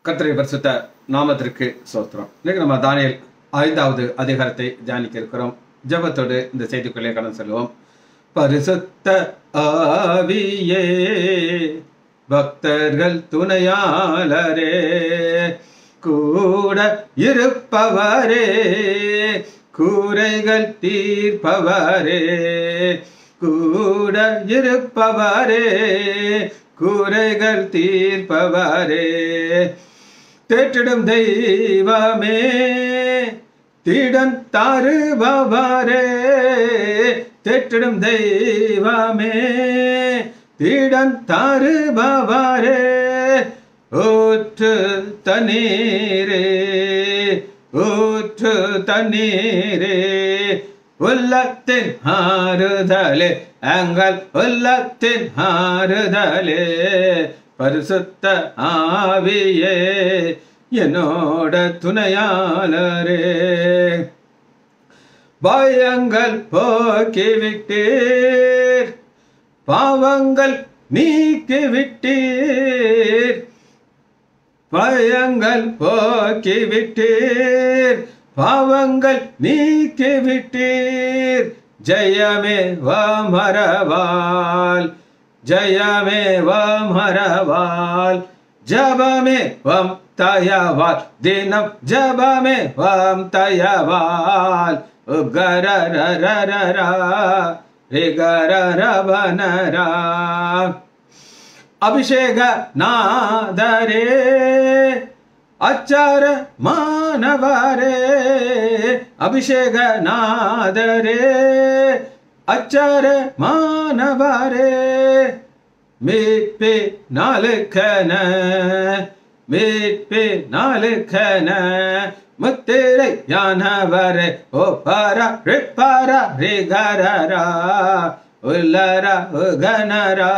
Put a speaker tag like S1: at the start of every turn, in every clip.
S1: கர்த்தரை பரிசுத்த நாமத்திற்கு சோத்திரம் இன்னைக்கு நம்ம தானியல் ஐந்தாவது அதிகாரத்தை தியானிக்க இருக்கிறோம் ஜெபத்தோடு இந்த செய்திக்குள்ளே கடந்து செல்வோம் பரிசுத்த ஆவியே பக்தர்கள் துணையாளரே கூட இருப்பவரே கூரைகள் தீர்ப்பவரே கூட இருப்பவரே கூரைகள் தீர்ப்பவரே தேற்றிடும் தெய்வமே தீடன் தருபவரே தேற்றிடும் தெய்வமே தீடன் தருபவரே ஊற்று தண்ணீரே ஊற்று தண்ணீரே உள்ளத்தின் ஆறுதலே எங்கள் உள்ளத்தின் ஆறுதலே பரிசுத்த ஆவியே என்னோட துணையாளரே பயங்கள் போக்கிவிட்டீர் பாவங்கள் நீக்கிவிட்டீர் பயங்கள் போக்கிவிட்டீர் பாவங்கள் நீக்கிவிட்டீர் ஜெயமே வமரவால் ஜெயமே வமரவால் ஜபமே வம் தயவால் தினம் ஜபமே வம் தயவால் உகரரரரரா ரிகரரவனரா அபிஷேக நாதரே அச்சார மானவரே அபிஷேக நாதரே அச்சார மானவரே மீட்பி நாளுக்கன மீட்பி நாளுக்கன முத்திரை யானவரே ஓ பாரா ரி பாரா ரி கரரா உல்லரா உகனரா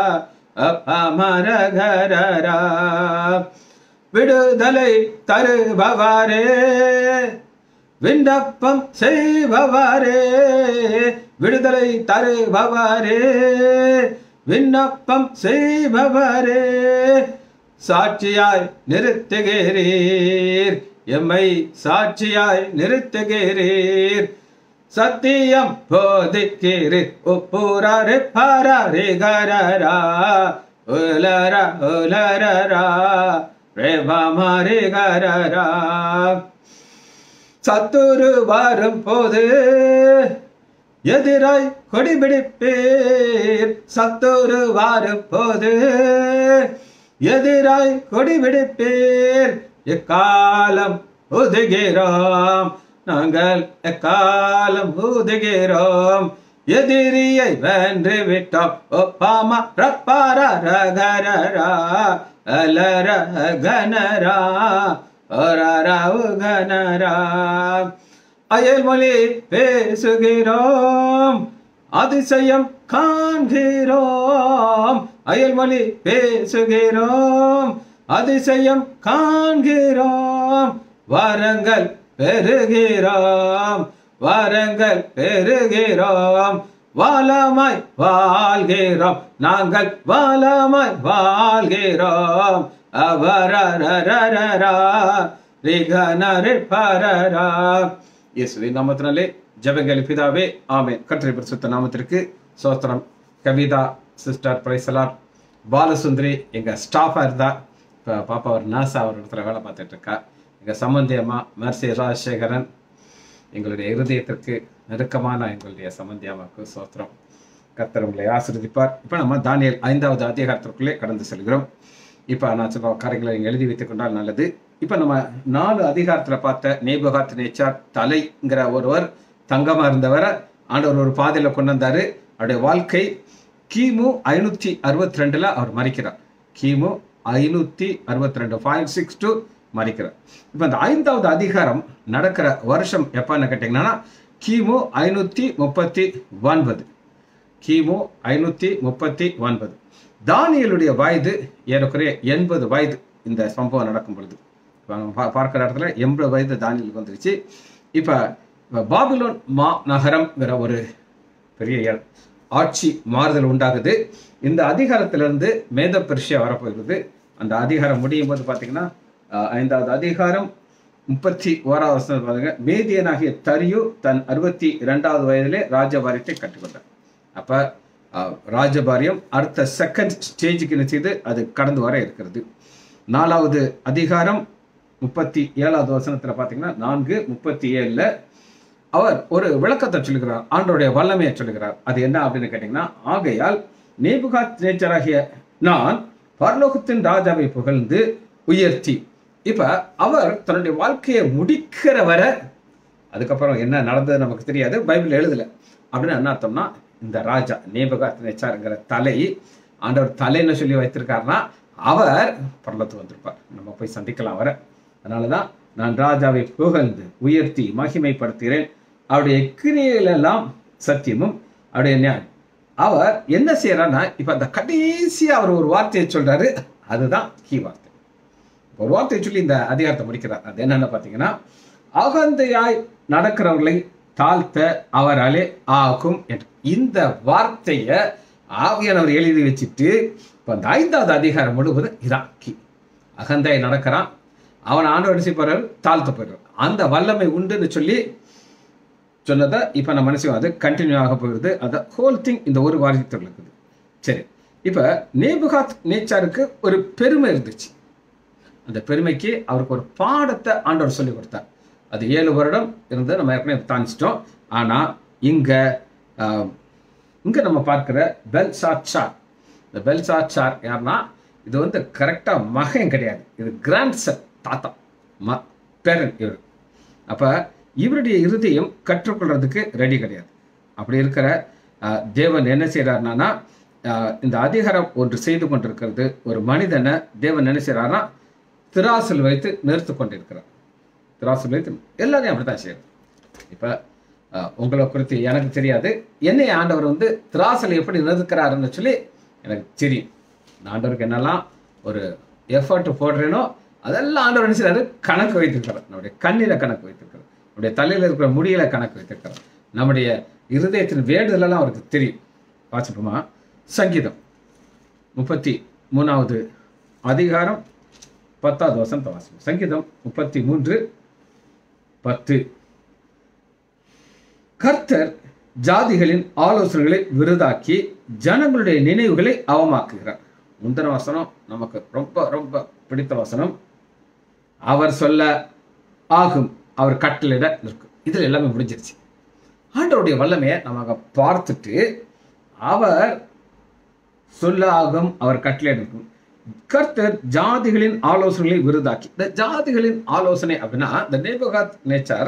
S1: அமரகரரா விடுதலை தருபவரே விண்ணப்பம் செய்பவரே விடுதலை தருபவரே விண்ணப்பம் செய்பவரே சாட்சியாய் நிறுத்துகிறீர் எம்மை சாட்சியாய் நிறுத்துகிறீர் சத்தியம் போதிக்கிறீர் உப்புராரு பாராரி கரரா உலரா உலரரா ரேபாமாரி கரரா சத்துரு வரும் போது எதிராய் கொடிபிடிப்பீர் சத்துரு வரும் போது எதிராய் கொடிபிடிப்பீர் எக்காலம் உதுகிறோம் நாங்கள் எக்காலம் ஊதுகிறோம் எதிரியை வென்று விட்டோம் ஒப்பாமா ரப்பாரா ரகரரா அலர கனரா ஒரரா கனரா அயல்மொழி பேசுகிறோம் அதிசயம் காண்கிறோம் அயல்மொழி பேசுகிறோம் அதிசயம் காண்கிறோம் வரங்கள் பெறுகிறோம் வரங்கள் பெறுகிறோம் வாலமாய் வாழ்கிறோம் நாங்கள் வாலமாய் வாழ்கிறோம் அவரரரரரா ரிகனரி பரரா இயேசுவின் நாமத்தினாலே ஜெபங்கள் பிதாவே ஆமென் கர்த்தரை பரிசுத்த நாமத்திற்கு சோஸ்திரம் கவிதா சிஸ்டர் பிரைசலார் பாலசுந்தரி எங்க ஸ்டாஃபா இருந்தா இப்போ பாப்பா ஒரு நர்ஸா ஒரு இடத்துல வேலை பார்த்துட்டு இருக்கா எங்க சம்பந்தி அம்மா மெர்சி ராஜசேகரன் எங்களுடைய இருதயத்திற்கு நெருக்கமான எங்களுடைய சம்பந்தி அம்மாவுக்கு சோத்திரம் கர்த்தர் உங்களை ஆசிர்வதிப்பார் இப்போ நம்ம தானியல் ஐந்தாவது அதிகாரத்திற்குள்ளே கடந்து செல்கிறோம் இப்போ நான் சொல்ல காரியங்களை நீங்கள் எழுதி வைத்துக் கொண்டால் நல்லது இப்போ நம்ம நாலு அதிகாரத்தில் பார்த்த நேபுகாத் நேச்சார் தலைங்கிற ஒருவர் தங்கமாக இருந்தவரை ஆண்டவர் ஒரு பாதையில் கொண்டு வந்தார் அவருடைய வாழ்க்கை கிமு ஐநூற்றி அறுபத்தி ரெண்டில் அவர் மறிக்கிறார் கிமு ஐநூற்றி அறுபத்தி ரெண்டு ஃபைவ் சிக்ஸ் டூ மறிக்கிறார் இப்போ இந்த ஐந்தாவது அதிகாரம் நடக்கிற வருஷம் எப்போன்னு கேட்டிங்கன்னா கிமு ஐநூற்றி முப்பத்தி ஒன்பது கிமு ஐநூற்றி முப்பத்தி ஒன்பது தானியலுடைய வயது ஏறக்குறைய எண்பது வயது இந்த சம்பவம் நடக்கும் பொழுது பா- பார்க்கிற இடத்துல எண்பது வயது தானியலுக்கு வந்துருச்சு இப்போ பாபிலோன் மா நகரம்ங்கிற ஒரு பெரிய இடம். ஆட்சி மாறுதல் உண்டாகுது இந்த அதிகாரத்திலிருந்து மேத பெர்ஷியா வரப்போகிறது அந்த அதிகாரம் முடியும் போது பார்த்தீங்கன்னா அஹ், ஐந்தாவது அதிகாரம் முப்பத்தி ஓராவது வசனம் பாருங்க மேதியனாகிய தரியு தன் அறுபத்தி இரண்டாவது வயதிலே ராஜபாரியத்தை கற்றுக்கொண்டார் அப்ப அஹ், ராஜபாரியம் அடுத்த செகண்ட் ஸ்டேஜுக்கு என்ன செய்து அது கடந்து வர இருக்கிறது நாலாவது அதிகாரம் முப்பத்தி ஏழாவது வசனத்துல பாத்தீங்கன்னா நான்கு முப்பத்தி ஏழுல அவர் ஒரு விளக்கத்தை சொல்லுகிறார் ஆண்டோடைய வல்லமையை சொல்லுகிறார் அது என்ன அப்படின்னு கேட்டீங்கன்னா ஆகையால் நேபுகாத் நேச்சராகிய நான் பரலோகத்தின் ராஜாவை புகழ்ந்து உயர்த்தி இப்ப அவர் தன்னுடைய வாழ்க்கையை முடிக்கிற வரை அதுக்கப்புறம் என்ன நடந்தது நமக்கு தெரியாது பைபிள் எழுதல அப்படின்னு என்ன அர்த்தம்னா இந்த ராஜா நேபகாத் நேச்சாருங்கிற தலை ஆண்டவர் தலைன்னு சொல்லி வைத்திருக்காருன்னா அவர் பரலத்து வந்திருப்பார் நம்ம போய் சந்திக்கலாம் வர அதனாலதான் நான் ராஜாவை புகழ்ந்து உயர்த்தி மகிமைப்படுத்துகிறேன் அவருடைய கிரியையிலெல்லாம் சத்தியமும் அவருடைய நியாயம் அவர் என்ன செய்யறாருன்னா இப்ப அந்த கடைசியா அவர் ஒரு வார்த்தையை சொல்றாரு அதுதான் கீ வார்த்தை ஒரு வார்த்தையை சொல்லி இந்த அதிகாரத்தை முடிக்கிறார் அது என்னன்னு பாத்தீங்கன்னா அகந்தையாய் நடக்கிறவர்களை தாழ்த்த அவராலே ஆகும் என்று இந்த வார்த்தையை ஆவியானவர் எழுதி வச்சுட்டு இப்ப அந்த ஐந்தாவது அதிகாரம் முழுவதும் இதான் கீ அகந்தாய் நடக்கிறான் அவன் ஆண்டவர் என்ன செய்ய போறாரு தாழ்த்த போயிடுறான் அந்த வல்லமை உண்டுன்னு சொல்லி சொன்னதை இப்போ நம்ம மனசு அது கண்டினியூ ஆக போகுது அந்த ஹோல் திங் இந்த ஒரு வாரியத்தில் இருக்குது சரி இப்போ நேபுகாத் நேச்சாருக்கு ஒரு பெருமை இருந்துச்சு அந்த பெருமைக்கு அவருக்கு ஒரு பாடத்தை ஆண்டவர் சொல்லி கொடுத்தார் அது ஏழு வருடம் இருந்து நம்ம ஏற்கனவே தாண்டிச்சிட்டோம் ஆனால் இங்கே இங்கே நம்ம பார்க்குற பெல்சாட் சார் இந்த பெல்சாட் சார் யாருன்னா இது வந்து கரெக்டாக மகன் கிடையாது இது கிராண்ட் சன் தாத்தா ம பேரன் இவர் அப்போ இவருடைய இருதயம் கற்றுக்கொள்றதுக்கு ரெடி கிடையாது அப்படி இருக்கிற அஹ், தேவன் என்ன செய்கிறாருனா இந்த அதிகாரம் ஒன்று செய்து கொண்டிருக்கிறது ஒரு மனிதனை தேவன் என்ன செய்கிறாருன்னா திராசில் வைத்து நிறுத்து கொண்டிருக்கிறார் திராசில் வைத்து எல்லாரையும் அப்படி தான் செய்யறது இப்போ உங்களை குறித்து எனக்கு தெரியாது என்னை ஆண்டவர் வந்து திராசில் எப்படி நிறுத்துக்கிறாருன்னு சொல்லி எனக்கு தெரியும் நான் ஆண்டவருக்கு என்னெல்லாம் ஒரு எஃபர்ட் போடுறேனோ அதெல்லாம் ஆண்டவர் என்ன செய்றாரு கணக்கு வைத்திருக்கிறார் நம்முடைய கண்ணில கணக்கு வைத்திருக்கிறார் நம்முடைய தலையில இருக்கிற முடியில கணக்கு வைத்திருக்கிறார் நம்முடைய இருதயத்தின் வேடுதலெல்லாம் அவருக்கு தெரியும் வாசிப்போமா சங்கீதம் முப்பத்தி மூணாவது அதிகாரம் பத்தாவது வசனத்தை வாசிப்போம் சங்கீதம் முப்பத்தி மூன்று பத்து கர்த்தர் ஜாதிகளின் ஆலோசனைகளை விருதாக்கி ஜனங்களுடைய நினைவுகளை அவமாக்குகிறார் முந்தின வசனம் நமக்கு ரொம்ப ரொம்ப பிடித்த வசனம் அவர் சொல்ல ஆகும் அவர் கட்டளையிட நிற்கும் இதுல எல்லாமே முடிஞ்சிருச்சு ஆண்டவருடைய வல்லமையை நம்ம அங்க பார்த்துட்டு அவர் சொல்ல ஆகும் அவர் கட்டளையிட நிற்கும் கர்த்தர் ஜாதிகளின் ஆலோசனைகளை விருதாக்கி இந்த ஜாதிகளின் ஆலோசனை அப்படின்னா இந்த நேபகாத் நேச்சர்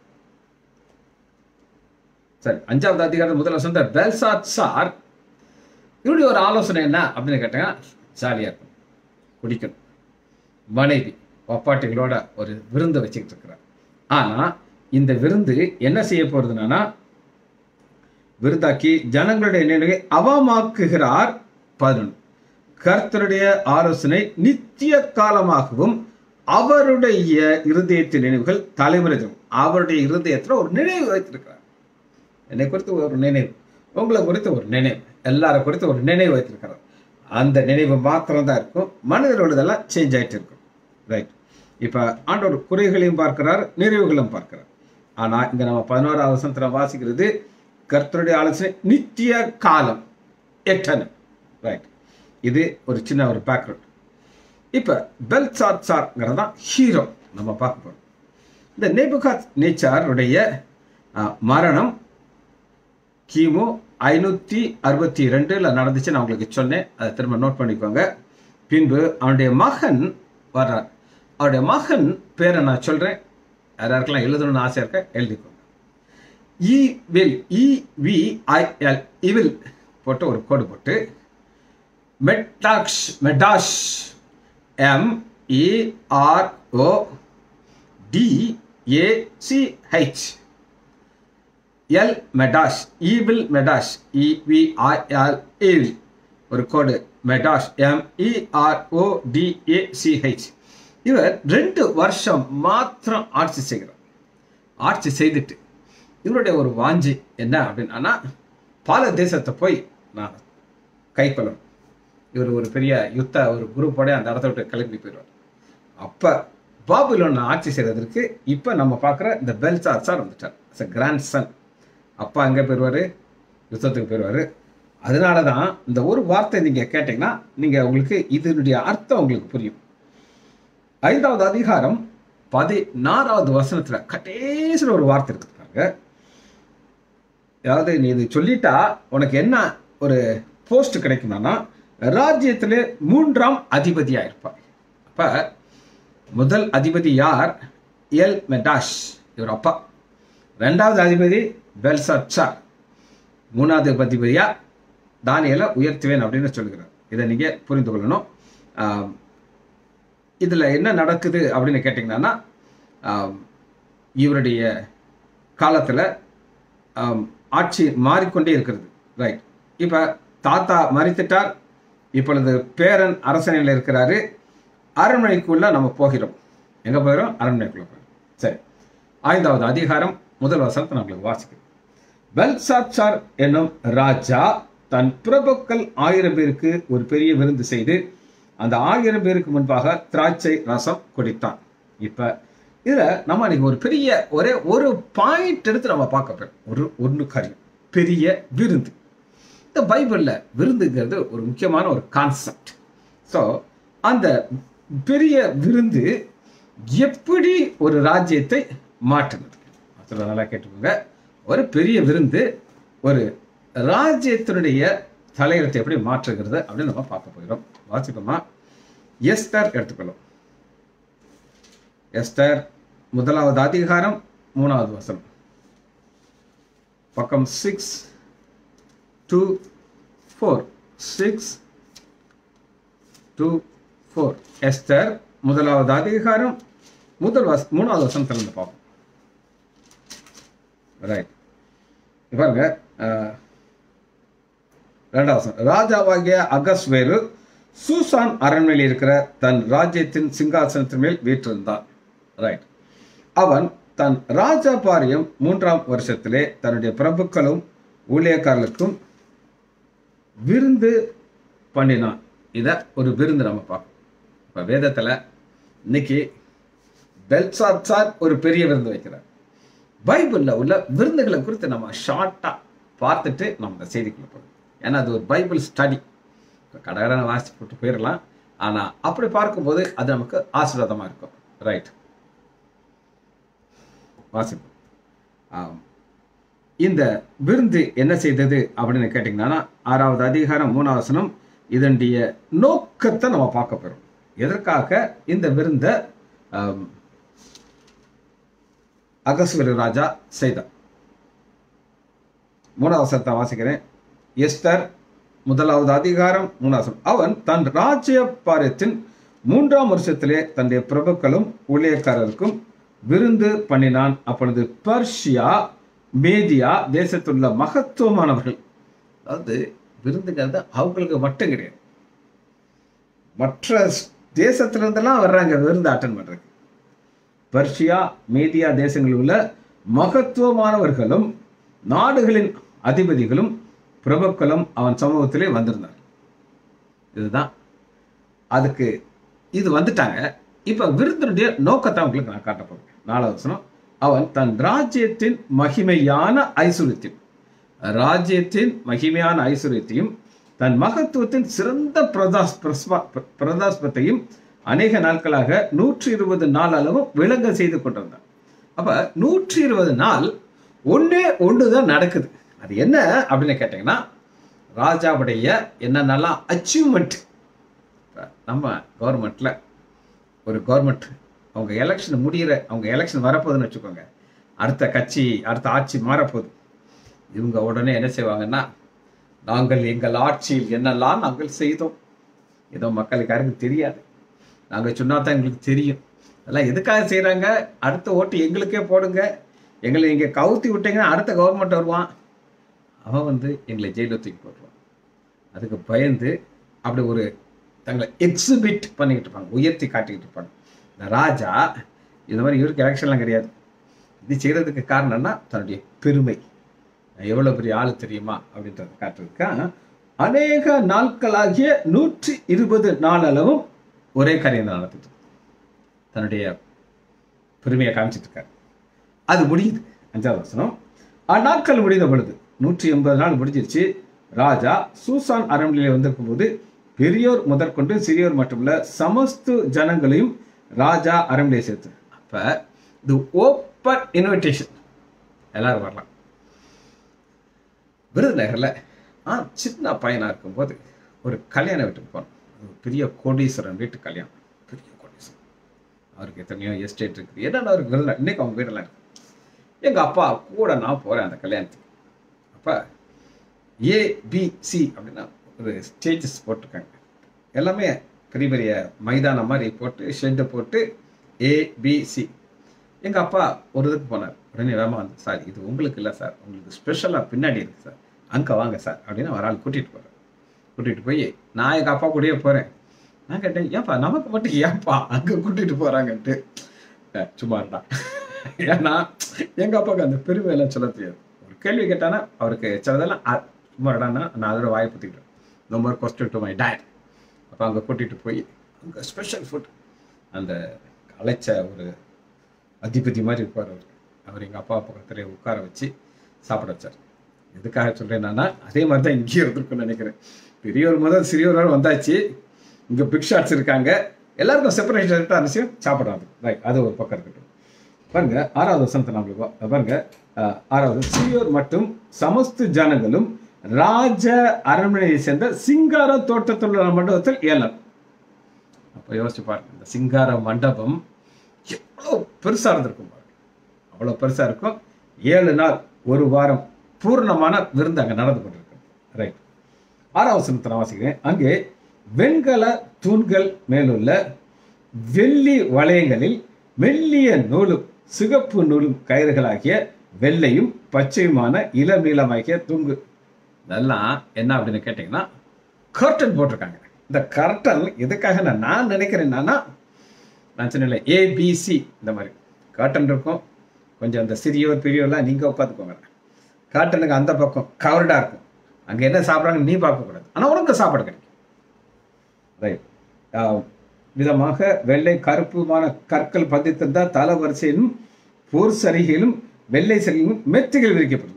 S1: சரி அஞ்சாவது அதிகாரம் முதல்ல சொன்ன பெல்சாத் சார் இவருடைய ஒரு ஆலோசனை என்ன அப்படின்னு கேட்டாங்கன்னா ஜாலியாக இருக்கும் குடிக்கணும் மனைவி ஒப்பாட்டிகளோட ஒரு விருந்து வச்சுக்கிட்டு இருக்கிறார் ஆனா இந்த விருந்து என்ன செய்ய போறதுன்னா விருந்தாக்கி ஜனங்களுடைய நினைவை அவமாக்குகிறார் பதினொன்று கர்த்தருடைய ஆலோசனை நித்திய காலமாகவும் அவருடைய இருதயத்தின் நினைவுகள் தலைமுறை தோறும். அவருடைய இருதயத்துல ஒரு நினைவு வைத்திருக்கிறார் என்னை குறித்து ஒரு நினைவு உங்களை குறித்து ஒரு நினைவு எல்லாரை குறித்து ஒரு நினைவு வைத்திருக்கிறார் அந்த நினைவு மாத்திரம் தான் இருக்கும் மனிதர்களோடதெல்லாம் சேஞ்ச் ஆயிட்டு இருக்கும் ரைட் இப்ப ஆண்டவர் குறைகளையும் பார்க்கிறார் நிறைவுகளும் பார்க்கிறார் ஆனா இங்க நம்ம பதினோராவது வசனத்துல வாசிக்கிறது கர்த்தருடைய ஆலோசனை நித்திய காலம் எட்டன ரைட் இது ஒரு சின்ன ஒரு பேக்ரவுண்ட் இப்ப பெல்சாத் சார்ங்கிறது தான் ஹீரோ நம்ம பார்க்க போறோம் இந்த நேபுகாத் நேச்சாருடைய அஹ், மரணம் கிமு ஐநூற்றி அறுபத்தி ரெண்டுல நடந்துச்சு நான் உங்களுக்கு சொன்னேன் அதை திரும்ப நோட் பண்ணிக்கோங்க பின்பு அவனுடைய மகன் வர்றார் அவருடைய மகன் பேரை நான் சொல்றேன் யார் யாருக்கெல்லாம் எழுதணும்னு ஆசை இருக்க எழுதிக்கோங்க evil E V I L evil போட்டு ஒரு கோடு போட்டு மெட்டாக்ஸ் மெட்டாஷ் M E R O T A C H L மெடாஷ் ஈவில் மெடாஷ் இவிஐஎல் ஈவில் ஒரு கோடு மெடாஷ் எம்இஆர்ஓ டிஏசிஹெச் இவர் ரெண்டு வருஷம் மாத்திரம் ஆட்சி செய்கிறார் ஆட்சி செய்துட்டு இவருடைய ஒரு வாஞ்சி என்ன அப்படின்னா பல தேசத்தை போய் நான் கைக்கொள்ளணும் இவர் ஒரு பெரிய யுத்த ஒரு குரூப்போட அந்த இடத்த விட்டு கிளம்பி போயிடுவார் அப்ப பாபிலோன் ஆட்சி செய்யறதற்கு இப்ப நம்ம பார்க்குற இந்த பெல்சார் வந்துட்டார் இட்ஸ் கிராண்ட் சன் அப்பா எங்க போயிடுவாரு யுத்தத்துக்கு போயிடுவாரு அதனால தான் இந்த ஒரு வார்த்தை நீங்க கேட்டீங்கன்னா நீங்க உங்களுக்கு இதனுடைய அர்த்தம் உங்களுக்கு புரியும் ஐந்தாவது அதிகாரம் பதினாறாவது வசனத்துல கடைசியில் ஒரு வார்த்தை இருக்கு பாருங்க அதாவது நீ இது சொல்லிட்டா உனக்கு என்ன ஒரு போஸ்ட் கிடைக்கும்னா ராஜ்யத்திலே மூன்றாம் அதிபதியா இருப்பார் அப்ப முதல் அதிபதி யார் எல் மெடாஷ் இவர் அப்பா ரெண்டாவது அதிபதி பெல்சச்சார் மூணாவது அதிபதியா தானியலை உயர்த்துவேன் அப்படின்னு சொல்லுகிறார் இதை நீங்க புரிந்து கொள்ளணும் ஆம், இதுல என்ன நடக்குது அப்படின்னு கேட்டிங்கன்னா ஆம், இவருடைய காலத்துல ஆம், ஆட்சி மாறிக்கொண்டே இருக்கிறது ரைட் இப்ப தாத்தா மறித்துட்டார் இப்பொழுது பேரன் அரசனையில் இருக்கிறாரு அரண்மனைக்குள்ள நம்ம போகிறோம் எங்க போகிறோம் அரண்மனைக்குள்ள போகிறோம் சரி ஐந்தாவது அதிகாரம் முதல் வசனத்தை நம்மளுக்கு வாசிக்கிறோம் பெல்சாட்சார் என்னும் ராஜா தன் பிரபுக்கள் ஆயிரம் பேருக்கு ஒரு பெரிய விருந்து செய்து அந்த ஆயிரம் பேருக்கு முன்பாக திராட்சை ரசம் குடித்தான் இப்ப இதுல நம்ம இன்னைக்கு ஒரு பெரிய ஒரே ஒரு பாயிண்ட் எடுத்து நம்ம பார்க்க போறோம் ஒரு ஒன்று காரியம் பெரிய விருந்து இந்த பைபிள்ல விருந்துங்கிறது ஒரு முக்கியமான ஒரு கான்செப்ட் ஸோ அந்த பெரிய விருந்து எப்படி ஒரு ராஜ்யத்தை மாற்றுனது சொல்ல நல்லா கேட்டுக்கோங்க ஒரு பெரிய விருந்து ஒரு ராஜ்யத்தினுடைய தலையெழுத்தை எப்படி மாற்றுகிறது அப்படின்னு நம்ம பார்க்க போகிறோம் வாசிப்போமா எஸ்தர் எடுத்துக்கொள்ளும் எஸ்தர் முதலாவது அதிகாரம் மூணாவது வசனம் பக்கம் six two four six two four Esther முதலாவது அதிகாரம் முதல் வச மூணாவது வசனம் திறந்து பார்ப்போம் ரைட் பாருங்க அஹ், ரெண்டாவது வசனம் ராஜாவாகிய அகஸ்வேரு சூசான் அரண்மனையில் இருக்கிற தன் ராஜ்யத்தின் சிங்காசனத்தின் மேல் வீற்றிருந்தான் ரைட் அவன் தன் ராஜா பாரியம் மூன்றாம் வருஷத்திலே தன்னுடைய பிரபுக்களும் ஊழியக்காரர்களுக்கும் விருந்து பண்ணினான் இதை ஒரு விருந்து நம்ம பார்ப்போம் இப்போ வேதத்தில் இன்னைக்கு பெல்சாத்சார் ஒரு பெரிய விருந்து வைக்கிறார் பைபிளில் உள்ள விருந்துகளை குறித்து நம்ம ஷார்ட்டாக பார்த்துட்டு நம்ம இந்த செய்திக்குள்ள போகணும் ஏன்னா அது ஒரு பைபிள் ஸ்டடி இப்போ கடகடனை வாசிச்சு போட்டு போயிடலாம் ஆனால் அப்படி பார்க்கும்போது அது நமக்கு ஆசீர்வாதமாக இருக்கும் ரைட் வாசிப்போம் ஆம். இந்த விருந்து என்ன செய்தது அப்படின்னு கேட்டிங்கன்னா ஆறாவது அதிகாரம் மூணாவது வசனம் இதனுடைய நோக்கத்தை நம்ம பார்க்க போறோம் எதற்காக இந்த விருந்த ஆம், அகஸ்வர ராஜா செய்தார் மூணாவது வசனத்தை வாசிக்கிறேன் எஸ்தர் முதலாவது அதிகாரம் மூணாவது வசனம். அவன் தன் ராஜ்ய பாரியத்தின் மூன்றாம் வருஷத்திலே தன்னுடைய பிரபுக்களும் ஊழியக்காரருக்கும் விருந்து பண்ணினான் அப்பொழுது பர்ஷியா மேதியா தேசத்துள்ள மகத்துவமானவர்கள் அதாவது விருந்துங்கிறது அவங்களுக்கு மட்டும் கிடையாது மற்ற தேசத்துல இருந்தெல்லாம் வர்றாங்க விருந்து அட்டன் பண்றதுக்கு பர்ஷியா மேதியா தேசங்களில் உள்ள மகத்துவமானவர்களும் நாடுகளின் அதிபதிகளும் பிரபுக்களும் அவன் சமூகத்திலே வந்திருந்தார் இதுதான் அதுக்கு இது வந்துட்டாங்க இப்ப விருந்தினுடைய நோக்கத்தை உங்களுக்கு நான் காட்ட போறேன் நாலாவது வசனம் அவன் தன் ராஜ்யத்தின் மகிமையான ஐஸ்வர்யத்தையும் ராஜ்யத்தின் மகிமையான ஐஸ்வர்யத்தையும் தன் மகத்துவத்தின் சிறந்த பிரதாஸ் பிரஸ்வா- பிர- பிரதாஸ்பத்தையும் அநேக நாட்களாக நூற்றி இருபது நாள் அளவும் விளங்க செய்து கொண்டிருந்தான் அப்ப நூற்றி இருபது நாள் ஒண்ணே ஒன்று தான் நடக்குது அது என்ன அப்படின்னு கேட்டீங்கன்னா ராஜாவுடைய என்னென்னலாம் அச்சீவ்மெண்ட் நம்ம கவர்மெண்ட்ல ஒரு கவர்மெண்ட் அவங்க எலெக்ஷன் முடியிற அவங்க எலெக்ஷன் வரப்போகுதுன்னு வச்சுக்கோங்க அடுத்த கட்சி அடுத்த ஆட்சி மாறப்போகுது இவங்க உடனே என்ன செய்வாங்கன்னா நாங்கள் எங்கள் ஆட்சியில் என்னெல்லாம் நாங்கள் செய்தோம் ஏதோ மக்களுக்கு யாருக்கும் தெரியாது நாங்கள் சொன்னா தான் எங்களுக்கு தெரியும் அதெல்லாம் எதுக்காக செய்கிறாங்க அடுத்த ஓட்டு எங்களுக்கே போடுங்க எங்களை இங்கே கவுத்தி விட்டீங்கன்னா அடுத்த கவர்மெண்ட் வருவான் அவன் வந்து எங்களை ஜெயிலில் தூக்கி போட்டுருவான் அதுக்கு பயந்து அப்படி ஒரு தங்களை எக்ஸிபிட் பண்ணிக்கிட்டு இருப்பாங்க உயர்த்தி காட்டிக்கிட்டு இருப்பாங்க இந்த ராஜா இந்த மாதிரி இவருக்கு எலெக்ஷன்லாம் கிடையாது இது செய்யறதுக்கு காரணம்னா தன்னுடைய பெருமை நான் எவ்வளவு பெரிய ஆளு தெரியுமா அப்படின்றத காட்டுறதுக்கா அநேக நாட்களாகிய நூற்றி இருபது நாள் அளவும் ஒரே காரியம் தான் நடக்குது தன்னுடைய பெருமையை காமிச்சிட்டு இருக்காரு அது முடியுது அஞ்சாவது வசனம் அந்நாட்கள் முடிந்த பொழுது நூற்றி எண்பது நாள் முடிஞ்சிருச்சு ராஜா சூசான் அரண்மனையில் வந்திருக்கும் போது பெரியோர் முதற்கொண்டு சிறியோர் மட்டுமல்ல சமஸ்து ஜனங்களையும் ராஜா அரண்மனையை சேர்த்து அப்ப இது ஓப்பன் இன்விடேஷன் எல்லாரும் வரலாம் விருதுநகர்ல ஆ சின்ன பையனா இருக்கும்போது ஒரு கல்யாண வீட்டுக்கு போனோம் ஒரு பெரிய கோடீஸ்வரன் வீட்டு கல்யாணம் பெரிய கோடீஸ்வரன் அவருக்கு எத்தனையோ எஸ்டேட் இருக்குது என்னென்ன அவருக்கு வெளில இன்னைக்கு அவங்க வீடெல்லாம் இருக்கு எங்க அப்பா கூட நான் போறேன் அந்த கல்யாணத்துக்கு அப்ப ஏபிசி அப்படின்னா ஒரு ஸ்டேஜஸ் போட்டிருக்காங்க எல்லாமே பெரிய பெரிய மைதானம் மாதிரி போட்டு ஷெட்டை போட்டு ஏபிசி எங்க அப்பா ஒரு இதுக்கு போனார் உடனே வேமா வந்து சார் இது உங்களுக்கு இல்லை சார் உங்களுக்கு ஸ்பெஷலாக பின்னாடி இருக்கு சார் அங்கே வாங்க சார் அப்படின்னு ஒரு ஆள் கூட்டிட்டு போறார் கூட்டிட்டு போய் நான் எங்க அப்பா கூடயே போறேன் நான் கேட்டேன் ஏன்பா நமக்கு மட்டும் ஏன்பா அங்க கூட்டிட்டு போறாங்கன்ட்டு அஹ் சும்மா இருந்தா ஏன்னா எங்க அப்பாவுக்கு அந்த பெருமையெல்லாம் சொல்ல தெரியாது ஒரு கேள்வி கேட்டானா அவருக்கு சிலதெல்லாம் அ- சும்மா இருடான்னா நான் அதோட வாயை பத்திக்கிட்டேன் no more question to my dad அப்போ அங்கே கூட்டிட்டு போய் அங்கே ஸ்பெஷல் ஃபுட் அந்த அழைச்ச ஒரு அதிபதி மாதிரி இருப்பார் அவர் அவர் எங்கள் அப்பா பக்கத்துல உட்கார வச்சு சாப்பிட வச்சார் எதுக்காக சொல்கிறேன்னா அதே மாதிரி தான் இங்கேயும் இருந்திருக்கும்னு நினைக்கிறேன் பெரியவர் முதல் சிறியவர் வரை வந்தாச்சு இங்கே பிக் ஷாட்ஸ் இருக்காங்க எல்லாருக்கும் செப்பரேட் இருக்கா விஷயம் சாப்பிடாது ரைட் அது ஒரு பக்கம் இருக்கட்டும் பாருங்க ஆறாவது வசனத்தை நம்மளுக்கு வா- பாருங்க அஹ், ஆறாவது சிறியோர் மற்றும் சமஸ்து ஜனங்களும் ராஜ அரண்மனையை சேர்ந்த சிங்கார தோட்டத்தில் உள்ள மண்டபத்தில் ஏலம் அப்போ யோசிச்சு பாருங்க இந்த சிங்கார மண்டபம் எவ்வளோ பெருசா இருந்திருக்கும் பாருங்க அவ்வளோ பெருசா இருக்கும் ஏழு நாள் ஒரு வாரம் பூர்ணமான விருந்து அங்கே நடந்து கொண்டிருக்கு ரைட் ஆறாவது வசனத்தை நான் வாசிக்கிறேன் அங்கே வெண்கல தூண்கள் மேலுள்ள வெள்ளி வளையங்களில் மெல்லிய நூலும் சிகப்பு நூலும் கயிறுகளாகிய வெள்ளையும் பச்சையுமான இளநீளமாகிய தூங்கு இதெல்லாம் என்ன அப்படின்னு கேட்டிங்கன்னா கர்டன் போட்டிருக்காங்க இந்த கர்டன் எதுக்காக நான் நான் நினைக்கிறேன் என்னன்னா நான் சொன்னேன்ல ஏபிசி இந்த மாதிரி காட்டன் இருக்கும் கொஞ்சம் அந்த சிறியோர் பெரியோர்லாம் நீங்கள் உட்காந்துக்கோங்க காட்டனுக்கு அந்த பக்கம் கவர்டாக இருக்கும் அங்கே என்ன சாப்பிட்றாங்க நீ பார்க்கக்கூடாது ஆனால் உனக்கு சாப்பாடு கிடைக்கும் ரைட் விதமாக வெள்ளை கருப்புமான கற்கள் பதித்திருந்த தல வரிசையிலும் போர் சரிகையிலும் வெள்ளை சரிகையிலும் மெத்தைகள் விரிக்கப்பட்டது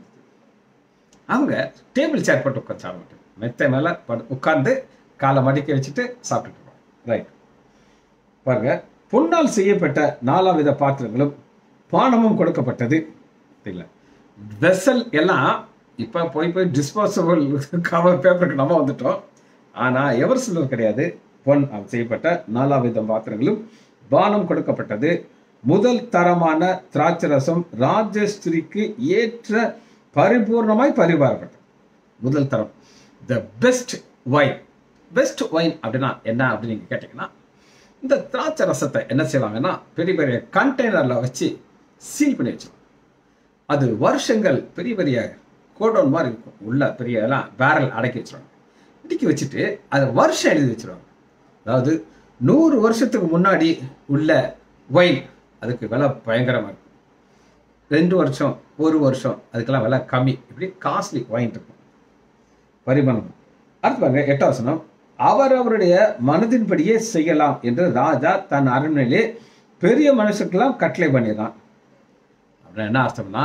S1: அவங்க டேபிள் சேர் போட்டு உட்காந்து சாப்பிட மாட்டாங்க மெத்தை மேலே உட்கார்ந்து காலை மடிக்க வச்சுட்டு சாப்பிட்டுட்டு இருப்பாங்க ரைட் பாருங்க பொன்னால் செய்யப்பட்ட நாலாவித பாத்திரங்களும் பானமும் கொடுக்கப்பட்டது இல்லை வெசல் எல்லாம் இப்போ போய் போய் டிஸ்போசபிள் கவர் பேப்பருக்கு நம்ம வந்துட்டோம் ஆனால் எவர் சில்வர் கிடையாது பொன் செய்யப்பட்ட நாலாவித பாத்திரங்களும் பானம் கொடுக்கப்பட்டது முதல் தரமான திராட்சரசம் ராஜஸ்திரிக்கு ஏற்ற பரிபூர்ணமாய் பரிமாறப்பட்டது முதல் தரம் the best wine best wine அப்படின்னா என்ன அப்படின்னு நீங்க கேட்டீங்கன்னா இந்த திராட்சை ரசத்தை என்ன செய்வாங்கன்னா பெரிய பெரிய கண்டெய்னர்ல வச்சு சீல் பண்ணி வச்சிருவாங்க அது வருஷங்கள் பெரிய பெரிய கோடவுன் மாதிரி இருக்கும் உள்ள பெரிய எல்லாம் பேரல் அடக்கி வச்சிருவாங்க இடுக்கி வச்சுட்டு அதை வருஷம் எழுதி வச்சிருவாங்க அதாவது நூறு வருஷத்துக்கு முன்னாடி உள்ள ஒயின் அதுக்கு விலை பயங்கரமா இருக்கும் ரெண்டு வருஷம் ஒரு வருஷம் அதுக்கெல்லாம் விலை கம்மி இப்படி காஸ்ட்லி ஒயின் இருக்கும் பரிமாணம் அடுத்து பாருங்க எட்டாம் வசனம் அவர் அவருடைய மனதின்படியே செய்யலாம் என்று ராஜா தன் அரண்மனையிலே பெரிய மனுஷருக்கெல்லாம் கட்டளை பண்ணிடுறான் அப்படின்னா என்ன அர்த்தம்னா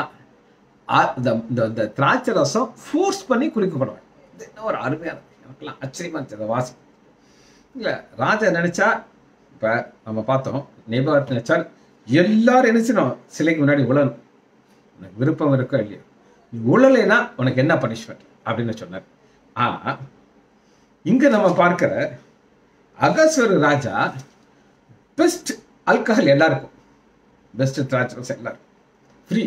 S1: ஆ- இந்த இந்த- இந்த திராட்சை ரசம் ஃபோர்ஸ் பண்ணி குடிக்கப்படுவாங்க இது என்ன ஒரு அருமையான எனக்கெல்லாம் ஆச்சரியமா இருந்துச்சு வாசி இல்லை ராஜா நினைச்சா இப்போ நம்ம பார்த்தோம் நேபாளத்தை நினைச்சால் எல்லாரும் நினைச்சினோம் சிலைக்கு முன்னாடி உழணும் உனக்கு விருப்பம் இருக்கோ இல்லையோ நீ உழலைன்னா உனக்கு என்ன பனிஷ்மெண்ட் அப்படின்னு சொன்னார் ஆனா இங்க நம்ம பார்க்கிற அகஸ்வர ராஜா பெஸ்ட் ஆல்கஹால் எல்லாருக்கும் பெஸ்ட் திராட்சை எல்லாருக்கும் ஃப்ரீ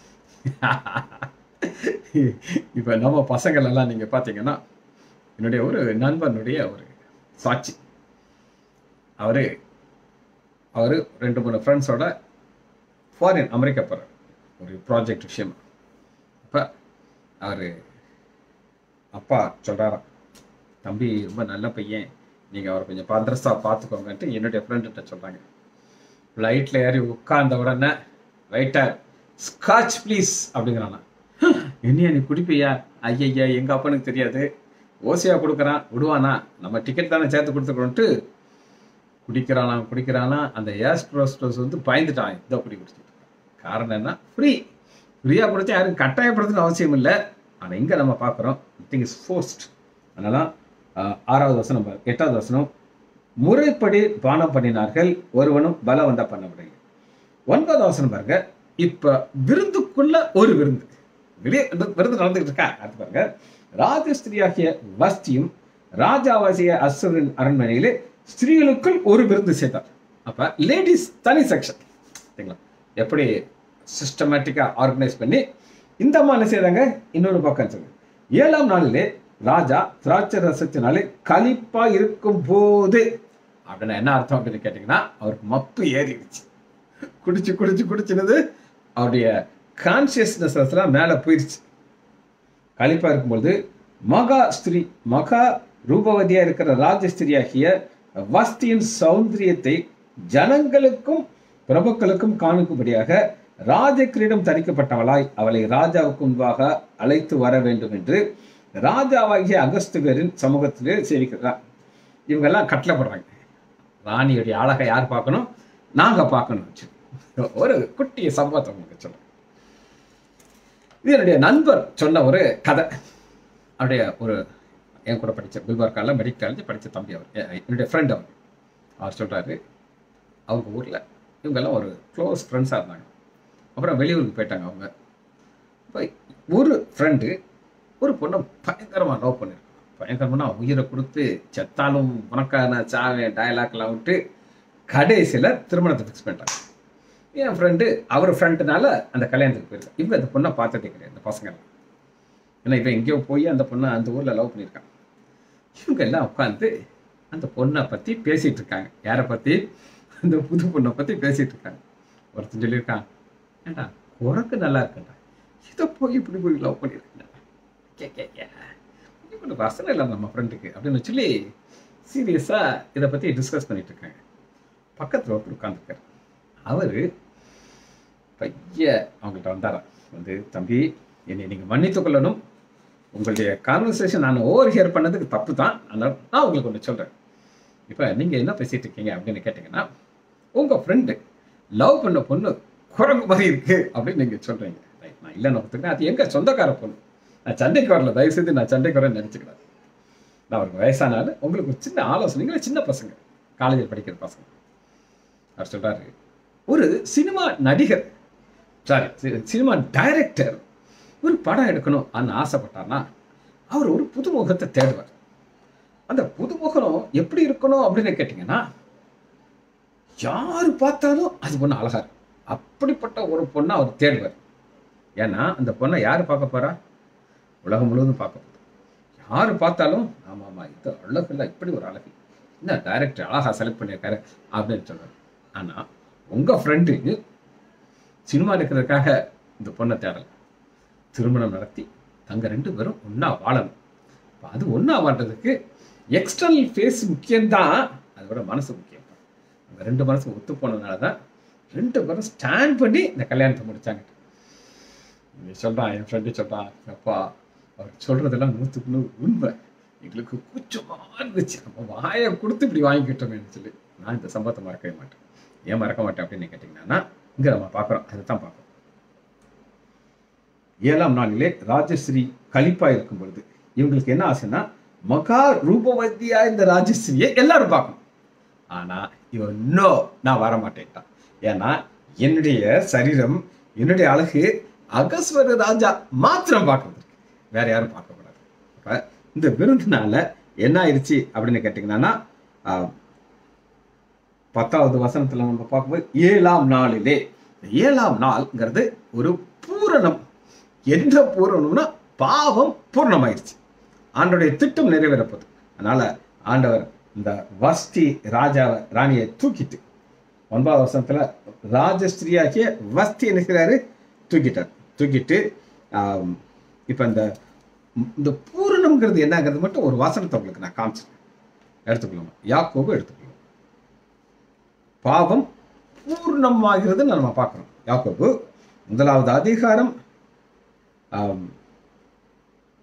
S1: இப்போ நம்ம பசங்கள் எல்லாம் நீங்க பார்த்தீங்கன்னா என்னுடைய ஒரு நண்பனுடைய ஒரு சாட்சி அவரு அவரு ரெண்டு மூணு ஃப்ரெண்ட்ஸோட ஃபாரின் அமெரிக்கா போகிறார் ஒரு ப்ராஜெக்ட் விஷயமா அப்போ அவர் அப்பா சொல்கிறாராம் தம்பி ரொம்ப நல்ல பையன் நீங்கள் அவரை கொஞ்சம் பத்திரஸ்தா பார்த்துக்கோங்கன்ட்டு என்னுடைய ஃப்ரெண்டுகிட்ட சொல்கிறாங்க ஃப்ளைட்டில் ஏறி உட்கார்ந்த உடனே வெயிட்டர் ஸ்காட்ச் ப்ளீஸ் அப்படிங்கிறானா என்னையா நீ குடிப்பியா ஐயய்யா எங்கள் அப்பனுக்கு தெரியாது ஓசியா கொடுக்குறான் விடுவானா நம்ம டிக்கெட் தானே சேர்த்து கொடுத்துக்கிறோன்ட்டு குடிக்கிறானா குடிக்கிறானா அந்த ஏஸ்ட்ரோஸ்டோஸ் வந்து பயந்துட்டான் இதை குடி குடிச்சிட்டு இருக்கான். காரணம் என்ன ஃப்ரீ ஃப்ரீயாக குடிச்சா யாரும் கட்டாயப்படுத்தணும் அவசியம் இல்லை ஆனால் இங்கே நம்ம பார்க்குறோம் திங் இஸ் ஃபோர்ஸ்ட் அதனால ஆஹ், ஆறாவது வசனம் பாரு. எட்டாவது வசனம் முறைப்படி பானம் பண்ணினார்கள் ஒருவனும் பலவந்தா பண்ணப்படவில்லை ஒன்பதாவது வசனம் பாருங்க இப்ப விருந்துக்குள்ள ஒரு விருந்து வெளியே இந்த விருந்து நடந்துகிட்டு இருக்கா அது பாருங்க ராஜஸ்திரியாகிய வஸ்தியும் ராஜாவாசிய அசுரின் அரண்மனையிலே ஸ்திரீகளுக்குள் ஒரு விருந்து சேர்த்தார் அப்ப லேடிஸ் தனி செக்ஷன் சரிங்களா எப்படி சிஸ்டமேட்டிக்கா ஆர்கனைஸ் பண்ணி இந்த அம்மா என்ன செய்றாங்க இன்னொரு பக்கம் சொல்லுங்க ஏழாம் நாளிலே ராஜா திராட்சை ரசத்தினாலே களிப்பா இருக்கும் போது அப்படின்னா என்ன அர்த்தம் அப்படின்னு கேட்டீங்கன்னா அவருக்கு மப்பு ஏறிடுச்சு குடிச்சு குடிச்சு குடிச்சினது அவருடைய கான்சியஸ்னஸ் எல்லாம் மேல போயிடுச்சு களிப்பா இருக்கும்பொழுது மகா ஸ்திரீ மகா ரூபவதியா இருக்கிற ராஜஸ்திரியாகிய வஸ்தியின் சௌந்தரியத்தை ஜனங்களுக்கும் பிரபுக்களுக்கும் காணுக்கும்படியாக ராஜக்கிரீடம் தரிக்கப்பட்டவளாய் அவளை ராஜாவுக்கு முன்பாக அழைத்து வர வேண்டும் என்று ராஜாவாகிய அகஸ்துகரின் சமூகத்திலே சேவிக்கிறார் இவங்க எல்லாம் கட்டளைப்படுறாங்க ராணியுடைய அழகை யார் பார்க்கணும் நாங்க பார்க்கணும் வச்சு ஒரு குட்டிய சம்பவத்தை உங்களுக்கு சொல்றேன் இது என்னுடைய நண்பர் சொன்ன ஒரு கதை அவருடைய ஒரு என் கூட படித்த குல்பர்கால மெடிக்கல் காலேஜ் படித்த தம்பி அவர் எ- என்னுடைய ஃப்ரெண்ட் அவர் அவர் சொல்றாரு அவங்க ஊரில் இவங்கெல்லாம் ஒரு க்ளோஸ் ஃப்ரெண்ட்ஸாக இருந்தாங்க அப்புறம் வெளியூருக்கு போயிட்டாங்க அவங்க இப்போ ஒரு ஃப்ரெண்டு ஒரு பொண்ணை பயங்கரமாக லவ் பண்ணியிருக்கான் பயங்கரமான உயிரை கொடுத்து செத்தாலும் உனக்கான சாவேன் டயலாக்லாம் விட்டு கடைசியில் திருமணத்தை ஃபிக்ஸ் பண்ணிட்டாங்க என் ஃப்ரெண்டு அவர் ஃப்ரெண்டுனால அந்த கல்யாணத்துக்கு போயிருக்கான் இவங்க அந்த பொண்ணை பார்த்ததே கிடையாது இந்த பசங்க எல்லாம். ஏன்னா இப்போ எங்கேயோ போய் அந்த பொண்ணை அந்த ஊரில் லவ் பண்ணியிருக்கான் இவங்க எல்லாம் உட்காந்து அந்த பொண்ணை பற்றி பேசிட்டு இருக்காங்க யாரை பற்றி அந்த புது பொண்ணை பற்றி பேசிட்டு இருக்காங்க ஒருத்தன் சொல்லியிருக்கான் ஏண்டா உனக்கு நல்லா இருக்குண்டா இதை போய் இப்படி போய் லவ் பண்ணியிருக்கேன் கே கே கே இப்படி வசனம் இல்லை நம்ம ஃப்ரெண்டுக்கு அப்படின்னு சொல்லி சீரியஸாக இதை பற்றி டிஸ்கஸ் பண்ணிட்டு இருக்காங்க பக்கத்தில் ஒருத்தர் உட்காந்துருக்காரு அவர் பைய அவங்கள்ட்ட வந்தாராம் வந்து தம்பி என்னை நீங்கள் மன்னித்துக் கொள்ளணும் உங்களுடைய கான்வர்சேஷன் நான் ஓவர் ஹியர் பண்ணதுக்கு தப்பு தான் அதனால நான் உங்களுக்கு ஒன்று சொல்கிறேன் இப்போ நீங்கள் என்ன பேசிட்டு இருக்கீங்க அப்படின்னு கேட்டிங்கன்னா உங்கள் ஃப்ரெண்டு லவ் பண்ண பொண்ணு குரங்கு மாதிரி இருக்கு அப்படின்னு நீங்கள் சொல்கிறீங்க ரைட் நான் இல்லைன்னு ஒத்துக்கிறேன் அது எங்கள் சொந்தக்கார பொண்ணு நான் சண்டைக்கு வரல தயவு செய்து நான் சண்டைக்கு வரேன்னு நினச்சிக்கிறேன் நான் அவருக்கு வயசானாலும் உங்களுக்கு ஒரு சின்ன ஆலோசனை நீங்களே சின்ன பசங்க காலேஜில் படிக்கிற பசங்க அவர் சொல்றாரு ஒரு சினிமா நடிகர் சாரி சினிமா டைரக்டர் ஒரு படம் எடுக்கணும் அன்னு ஆசைப்பட்டார்னா அவர் ஒரு புதுமுகத்தை தேடுவார் அந்த புதுமுகம் எப்படி இருக்கணும் அப்படின்னு கேட்டிங்கன்னா யார் பார்த்தாலும் அது பொண்ணு அழகா இருக்கும் அப்படிப்பட்ட ஒரு பொண்ணை அவர் தேடுவார் ஏன்னா அந்த பொண்ணை யார் பார்க்க போறா உலகம் முழுவதும் பார்க்க போகுது யார் பார்த்தாலும் ஆமா ஆமா இது அழகு இல்லை இப்படி ஒரு அழகு என்ன டைரக்டர் அழகா செலக்ட் பண்ணியிருக்காரு அப்படின்னு சொல்றாரு ஆனா உங்க ஃப்ரெண்டு சினிமா எடுக்கிறதுக்காக இந்த பொண்ணை தேடல திருமணம் நடத்தி தங்க ரெண்டு பேரும் ஒண்ணா வாழணும் அப்ப அது ஒண்ணா வாழ்றதுக்கு எக்ஸ்டர்னல் ஃபேஸ் முக்கியம்தான் அதோட மனசு முக்கியம் அந்த ரெண்டு மனசு ஒத்து போனதுனால தான் ரெண்டு பேரும் ஸ்டாண்ட் பண்ணி இந்த கல்யாணத்தை முடிச்சாங்க நீ சொல்றான் என் ஃப்ரெண்டு சொல்றான் அப்பா அவர் சொல்றதெல்லாம் நூற்றுக்கு நூறு உண்மை எங்களுக்கு கூச்சமா இருந்துச்சு நம்ம வாயை கொடுத்து இப்படி வாங்கிக்கிட்டோமேன்னு சொல்லி நான் இந்த சம்பவத்தை மறக்கவே மாட்டேன் ஏன் மறக்க மாட்டேன் அப்படின்னு கேட்டிங்கன்னா இங்க நம்ம பார்க்குறோம் அதை தான் பார்க்குறோம் ஏழாம் நாளிலே ராஜஸ்ரீ கலிப்பா இருக்கும் பொழுது இவங்களுக்கு என்ன ஆசைன்னா மகா ரூபவதியா இந்த ராஜஸ்ரீயை எல்லாரும் பார்க்கணும் ஆனா இவன் நோ நான் வர மாட்டேன்ட்டான் ஏன்னா என்னுடைய சரீரம் என்னுடைய அழகு அகஸ்வர ராஜா மாத்திரம் பார்க்கறது வேற யாரும் பார்க்கக்கூடாது அப்ப இந்த விருந்தினால என்ன ஆயிடுச்சு அப்படின்னு கேட்டிங்கன்னா ஆஹ், பத்தாவது வசனத்துல நம்ம பார்க்கும்போது ஏழாம் நாளிலே இந்த ஏழாம் நாள்ங்கிறது ஒரு பூரணம் என்ற பூரணம்னா பாவம் பூர்ணமாயிருச்சு ஆண்டோடைய திட்டம் நிறைவேறப்போகுது அதனால ஆண்டவர் இந்த வஸ்தி ராஜாவை ராணியை தூக்கிட்டு ஒன்பதாவது வருஷத்துல ராஜஸ்திரியாகிய வஸ்தி என்ன செய்றாரு தூக்கிட்டார் தூக்கிட்டு ஆம், இப்ப இந்த இந்த பூரணம்ங்கிறது என்னங்கிறது மட்டும் ஒரு வசனத்தை உங்களுக்கு நான் காமிச்சிருக்கேன் எடுத்துக்கொள்ளுங்க யாக்கோபு எடுத்துக்கொள்ளுங்க பாவம் பூர்ணமாகிறது நம்ம பார்க்கிறோம் யாக்கோபு முதலாவது அதிகாரம் ஆம்,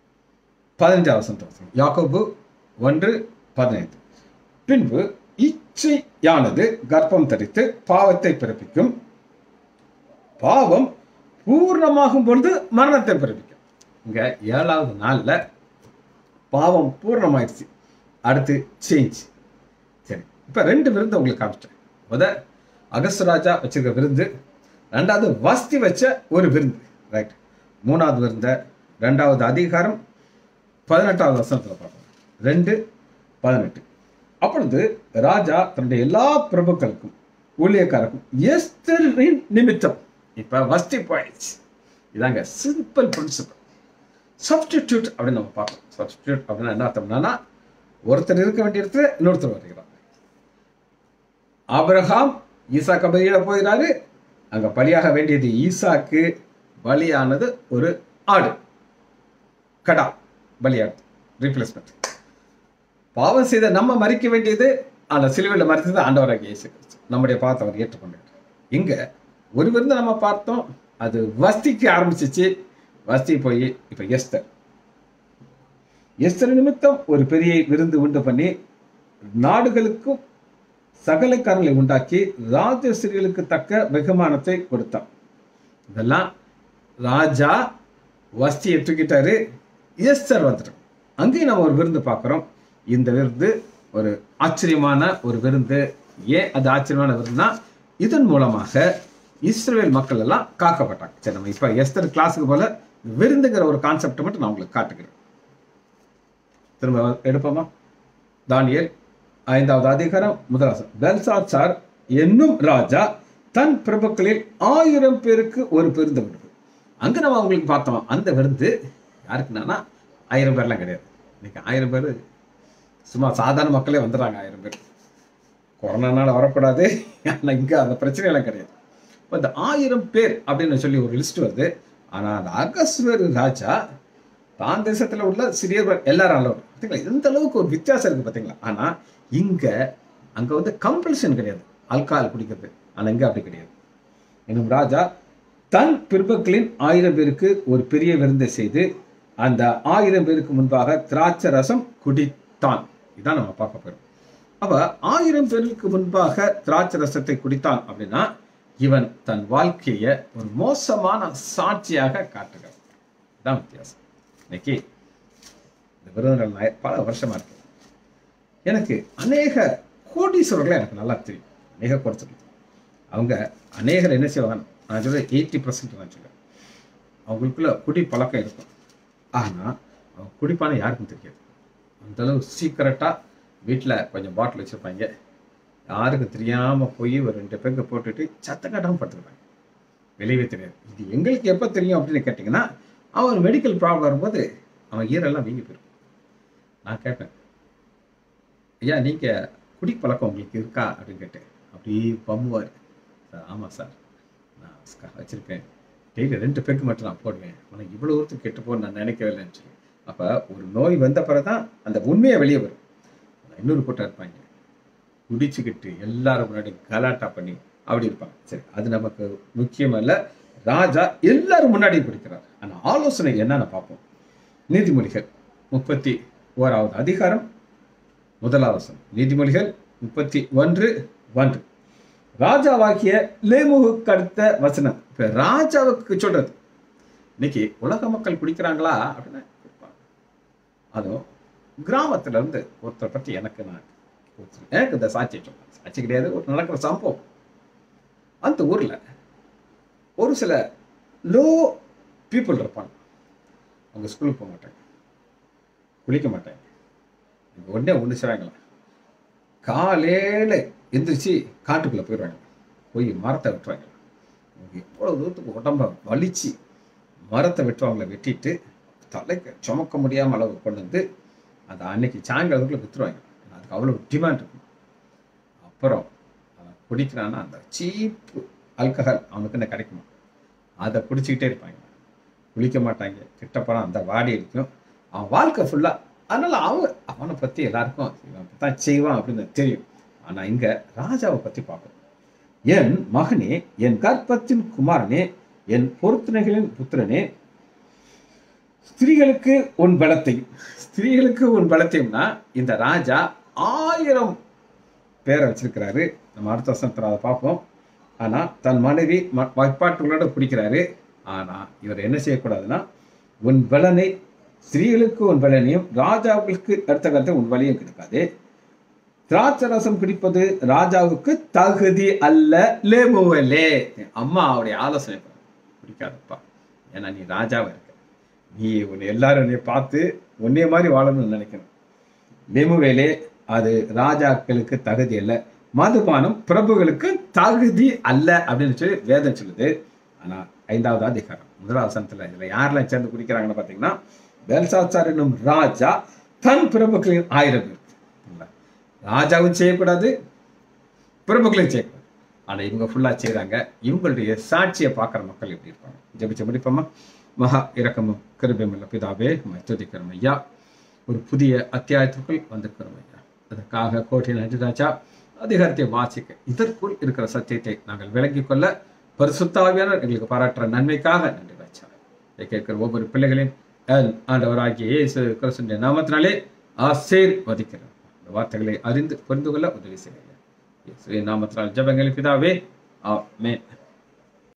S1: பதினஞ்சாவது வசனத்தை வாசிங்க. யாக்கோபு ஒன்று பதினைந்து பின்பு இச்சையானது கர்ப்பம் தரித்து பாவத்தை பிறப்பிக்கும் பாவம் பூர்ணமாகும் பொழுது மரணத்தை பிறப்பிக்கும் இங்க ஏழாவது நாள்ல பாவம் பூர்ணமாயிடுச்சு அடுத்து சேஞ்ச் சரி இப்ப ரெண்டு விருந்து உங்களுக்கு காமிச்சிட்டேன் முத அகஸ்தராஜா வச்சிருக்க விருந்து ரெண்டாவது வஸ்தி வச்ச ஒரு விருந்து ரைட் மூணாவது விருந்த ரெண்டாவது அதிகாரம் பதினெட்டாவது வசனத்துல பார்க்கணும் ரெண்டு பதினெட்டு அப்பொழுது ராஜா தன்னுடைய எல்லா பிரபுக்களுக்கும் ஊழியக்காரருக்கும் எஸ்தரின் நிமித்தம் இப்ப வஸ்தி போயிடுச்சு இதாங்க சிம்பிள் பிரின்சிபல் சப்ஸ்டிடியூட் அப்படின்னு நம்ம பார்ப்போம் சப்ஸ்டிடியூட் அப்படின்னா என்ன அர்த்தம்னா ஒருத்தர் இருக்க வேண்டிய இடத்துல இன்னொருத்தர் வருகிறார் ஆபிரகாம் ஈசாக்க பலியிட போகிறாரு அங்க பலியாக வேண்டியது ஈசாக்கு பலியானது ஒரு ஆடு கடா பலியாடு ரீப்ளேஸ்மெண்ட் பாவம் செய்த நம்ம மறிக்க வேண்டியது அந்த சிலுவையில் மறித்தது ஆண்டவராக இயேசு கிறிஸ்து நம்முடைய பாவத்தை அவர் ஏற்றுக்கொண்டார் இங்க ஒரு விருந்து நம்ம பார்த்தோம் அது வஸ்திக்கு ஆரம்பிச்சிச்சு வஸ்தி போய் இப்ப எஸ்தர் எஸ்தர் நிமித்தம் ஒரு பெரிய விருந்து உண்டு பண்ணி நாடுகளுக்கும் சகலக்காரங்களை உண்டாக்கி ராஜஸ்திரிகளுக்கு தக்க வெகுமானத்தை கொடுத்தான் இதெல்லாம் ராஜா வஸ்தியை தூக்கிட்டாரு எஸ்தர் வந்துட்டான் அங்கேயும் நம்ம ஒரு விருந்து பார்க்குறோம் இந்த விருந்து ஒரு ஆச்சரியமான ஒரு விருந்து ஏன் அது ஆச்சரியமான விருந்துனா இதன் மூலமாக இஸ்ரேல் மக்கள் எல்லாம் காக்கப்பட்டாங்க சரி நம்ம இப்போ எஸ்தர் கிளாஸுக்கு போல விருந்துங்கிற ஒரு கான்செப்டை மட்டும் நான் உங்களுக்கு காட்டுகிறேன் திரும்ப எடுப்போமா தானியல் ஐந்தாவது அதிகாரம் முதலாசம் பெல்சாச்சார் என்னும் ராஜா தன் பிரபுக்களில் ஆயிரம் பேருக்கு ஒரு விருந்து விடுது அங்க நம்ம உங்களுக்கு பார்த்தோம் அந்த விருந்து யாருக்குன்னா ஆயிரம் பேர்லாம் கிடையாது இன்னைக்கு ஆயிரம் பேர் சும்மா சாதாரண மக்களே வந்துடுறாங்க ஆயிரம் பேர் கொரோனானால வரக்கூடாது ஆனால் இங்கே அந்த பிரச்சனையெல்லாம் கிடையாது இப்போ இந்த ஆயிரம் பேர் அப்படின்னு சொல்லி ஒரு லிஸ்ட் வருது ஆனால் அந்த அகஸ்வர் ராஜா தான் தேசத்தில் உள்ள சிறியவர் எல்லாரும் அளவு பார்த்தீங்களா இந்த அளவுக்கு ஒரு வித்தியாசம் இருக்கு பார்த்தீங்களா ஆனால் இங்கே அங்கே வந்து கம்பல்ஷன் கிடையாது ஆல்கஹால் குடிக்கிறது ஆனால் இங்கே அப்படி கிடையாது என்னும் ராஜா தன் பிற்பக்களின் ஆயிரம் பேருக்கு ஒரு பெரிய விருந்தை செய்து அந்த ஆயிரம் பேருக்கு முன்பாக திராட்சை ரசம் குடித்தான் இதான் நம்ம பார்க்க போறோம் அப்ப ஆயிரம் பேருக்கு முன்பாக திராட்சை ரசத்தை குடித்தான் அப்படின்னா இவன் தன் வாழ்க்கைய ஒரு மோசமான சாட்சியாக காட்டுகிறான் இதான் வித்தியாசம் இன்னைக்கு இந்த விருதுகள் நான் பல வருஷமா இருக்கு எனக்கு அநேக கோடீஸ்வரர்களை எனக்கு நல்லா தெரியும் அநேக கோடீஸ்வரர்கள் அவங்க அநேகர் என்ன செய்வாங்க நான் சொல்ல எயிட்டி பர்சன்ட் நான் சொல்லுவேன் அவங்களுக்குள்ள குடி பழக்கம் இருக்கும் ஆனால் அவங்க குடிப்பான யாருக்கும் தெரியாது அந்த அளவு சீக்கிரட்டாக வீட்டில் கொஞ்சம் பாட்டில் வச்சுருப்பாங்க யாருக்கும் தெரியாமல் போய் ஒரு ரெண்டு பேருக்கு போட்டுட்டு சத்த கட்டாமல் படுத்துருப்பாங்க வெளியவே தெரியாது இது எங்களுக்கு எப்போ தெரியும் அப்படின்னு கேட்டிங்கன்னா அவன் மெடிக்கல் ப்ராப்ளம் வரும்போது அவன் ஈரெல்லாம் வீங்கி போயிருக்கும் நான் கேட்பேன் ஐயா நீங்கள் குடிப்பழக்கம் உங்களுக்கு இருக்கா அப்படின்னு கேட்டேன் அப்படியே பம்முவார் சார் ஆமாம் சார் நான் ஸ்க- வச்சிருக்கேன் டெய்லி ரெண்டு பேருக்கு மட்டும் நான் போடுவேன் ஆனால் இவ்வளோ தூரத்துக்கு கெட்டு போன்னு நான் நினைக்கவே இல்லைன்னு சொல்லி அப்போ ஒரு நோய் வந்த பிறகு தான் அந்த உண்மையை வெளியே வரும் ஆனா இன்னொரு கூட்டம் இருப்பாங்க குடிச்சுக்கிட்டு எல்லாரும் முன்னாடி கலாட்டா பண்ணி அப்படி இருப்பாங்க சரி அது நமக்கு முக்கியம் இல்ல ராஜா எல்லாரும் முன்னாடி குடிக்கிறார் ஆனால் ஆலோசனை என்னன்னு பார்ப்போம் நீதிமொழிகள் முப்பத்தி ஓராவது அதிகாரம் முதலாவது வசனம். நீதிமொழிகள் முப்பத்தி ஒன்று ஒன்று ராஜாவாகிய லேமுவுக்கு அடுத்த வசனம் இப்ப ராஜாவுக்கு சொல்றது இன்னைக்கு உலக மக்கள் குடிக்கிறாங்களா அப்படின்னா குடிப்பாங்க. அதுவும் கிராமத்துல இருந்து ஒருத்தரை பத்தி எனக்கு நான் ஒருத்தர் எனக்கு இந்த சாட்சியை சொல்றேன் சாட்சி கிடையாது ஒரு நடக்கிற சம்பவம் அந்த ஊர்ல ஒரு சில லோ பீப்புள் இருப்பாங்க அவங்க ஸ்கூலுக்கு போக மாட்டாங்க குளிக்க மாட்டாங்க இங்க உடனே ஒன்று செய்வாங்களா காலையில எந்திரிச்சு காட்டுக்குள்ள போயிடுவாங்க போய் மரத்தை வெட்டுவாங்க அவங்க எவ்வளவு தூரத்துக்கு உடம்ப வலிச்சு மரத்தை வெட்டுவாங்கள வெட்டிட்டு தலைக்கு சுமக்க முடியாம அளவு கொண்டு வந்து அந்த அன்னைக்கு சாயங்காலத்துக்குள்ள வித்துருவாங்க அதுக்கு அவ்வளவு டிமாண்ட் இருக்கும் அப்புறம் அவன் குடிக்கிறான்னா அந்த சீப்பு ஆல்கஹால் அவனுக்கு என்ன கிடைக்குமா அதை குடிச்சுக்கிட்டே இருப்பாங்க குளிக்க மாட்டாங்க கிட்டப்பறம் அந்த வாடி இருக்கும் அவன் வாழ்க்கை ஃபுல்லா அதனால அவன் அவனை பத்தி எல்லாருக்கும் இவன் தான் செய்வான் அப்படின்னு தெரியும் ஆனா இங்க ராஜாவை பத்தி பார்ப்போம் என் மகனே என் கர்ப்பத்தின் குமாரனே என் பொருத்தனைகளின் புத்திரனே ஸ்திரீகளுக்கு உன் பலத்தையும் ஸ்திரீகளுக்கு உன் பலத்தையும்னா இந்த ராஜா ஆயிரம் பேரை வச்சிருக்கிறாரு நம்ம அடுத்த வருஷத்துல அதை பார்ப்போம் ஆனா தன் மனைவி ம- வைப்பாட்டுகளோட பிடிக்கிறாரு ஆனா இவர் என்ன செய்யக்கூடாதுன்னா உன் பலனை ஸ்திரீகளுக்கு உன் பலனையும் ராஜாவுக்கு அடுத்த காலத்தில் உன் வழியும் கிடைக்காது திராட்சரசம் குடிப்பது ராஜாவுக்கு தகுதி அல்ல லேமுவலே அம்மா அவருடைய ஆலோசனை பாரு. பிடிக்காதப்பா ஏன்னா நீ ராஜாவா இருக்க நீ உன்னை எல்லாரும் உன்னை பார்த்து உன்னைய மாதிரி வாழணும்னு நினைக்கணும் லேமுவேலே அது ராஜாக்களுக்கு தகுதி அல்ல மதுபானம் பிரபுகளுக்கு தகுதி அல்ல அப்படின்னு சொல்லி வேதம் சொல்லுது ஆனா ஐந்தாவது அதிகாரம் முதலாவது வசனத்துல இதுல யாரெல்லாம் சேர்ந்து குடிக்கிறாங்கன்னு பாத்தீங்கன்னா பெல்சாச்சார் என்னும் ராஜா தன் பிரபுக்களின் ஆயிரம் பேர் இல்ல. ராஜாவும் செய்யக்கூடாது பிரபுக்களையும் செய்யக்கூடாது ஆனா இவங்க ஃபுல்லா செய்றாங்க இவங்களுடைய சாட்சியை பார்க்குற மக்கள் எப்படி இருப்பாங்க ஜெபிச்சு முடிப்போமா மகா இரக்கமும் கிருபையும் உள்ள பிதாவே உம்மை துதிக்கிறோம் ஐயா ஒரு புதிய அத்தியாயத்திற்குள் வந்திருக்கிறோம் ஐயா அதற்காக கோட்டை நன்றி ராஜா அதிகாரத்தை வாசிக்க இதற்குள் இருக்கிற சத்தியத்தை நாங்கள் விளங்கிக் கொள்ள பரிசுத்தாவியானவர் எங்களுக்கு பாராட்டுற நன்மைக்காக நன்றி ராஜா இதை கேட்கிற ஒவ்வொரு பிள்ளைகளையும் என் ஆண்டவராகிய இயேசு கிறிஸ்துவின் நாமத்தினாலே ஆசீர்வதிக்கிறோம் இந்த வார்த்தைகளை அறிந்து புரிந்து கொள்ள உதவி செய்யுங்க இயேசுவின் நாமத்தினால் ஜெபங்கள் பிதாவே ஆமென்